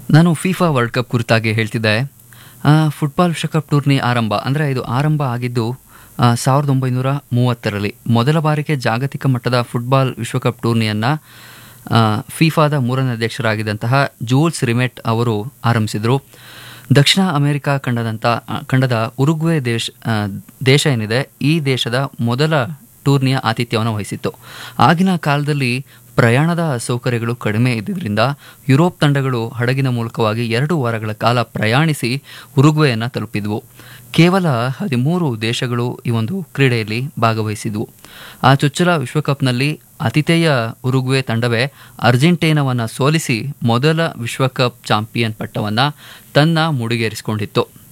ನಾನು FIFA world cup ಕುರಿತಾಗಿ ಹೇಳ್ತಿದ್ದೆ ಆ, ಫುಟ್ಬಾಲ್ ವಿಶ್ವಕಪ್ ಟೂರ್ನಿ ಆರಂಭ ಅಂದರೆ ಇದು ಆರಂಭ ಆಗಿದ್ದು ಆ, ಸಾವಿರದ ಒಂಬೈನೂರ ಮೂವತ್ತರಲ್ಲಿ ಮೊದಲ ಬಾರಿಗೆ ಜಾಗತಿಕ ಮಟ್ಟದ ಫುಟ್ಬಾಲ್ ವಿಶ್ವಕಪ್ ಟೂರ್ನಿಯನ್ನು ಫಿಫಾದ ಮೂರನೇ ಅಧ್ಯಕ್ಷರಾಗಿದ್ದಂತಹ ಜೂಲ್ಸ್ ರಿಮೆಟ್ ಅವರು ಆರಂಭಿಸಿದರು ದಕ್ಷಿಣ ಅಮೆರಿಕ ಖಂಡದಂಥ ಆ, ಖಂಡದ ಉರುಗ್ವೆ ದೇಶ ಆ, ದೇಶ ಏನಿದೆ ಈ ದೇಶದ ಮೊದಲ ಟೂರ್ನಿಯ ಆತಿಥ್ಯವನ್ನು ವಹಿಸಿತ್ತು ಆಗಿನ ಕಾಲದಲ್ಲಿ ಪ್ರಯಾಣದ ಸೌಕರ್ಯಗಳು ಕಡಿಮೆ ಇದ್ದಿದ್ದರಿಂದ ಯುರೋಪ್ ತಂಡಗಳು ಹಡಗಿನ ಮೂಲಕವಾಗಿ ಎರಡು ವಾರಗಳ ಕಾಲ ಪ್ರಯಾಣಿಸಿ ಉರುಗ್ವೆಯನ್ನು ತಲುಪಿದ್ವು ಕೇವಲ ಹದಿಮೂರು ದೇಶಗಳು ಈ ಒಂದು ಕ್ರೀಡೆಯಲ್ಲಿ ಭಾಗವಹಿಸಿದ್ವು ಆ ಚೊಚ್ಚಲ ವಿಶ್ವಕಪ್ನಲ್ಲಿ ಆತಿಥೇಯ ಉರುಗ್ವೆ ತಂಡವೇ ಅರ್ಜೆಂಟೀನಾವನ್ನು ಸೋಲಿಸಿ ಮೊದಲ ವಿಶ್ವಕಪ್ ಚಾಂಪಿಯನ್ ಪಟ್ಟವನ್ನು ತನ್ನ ಮುಡಿಗೇರಿಸಿಕೊಂಡಿತ್ತು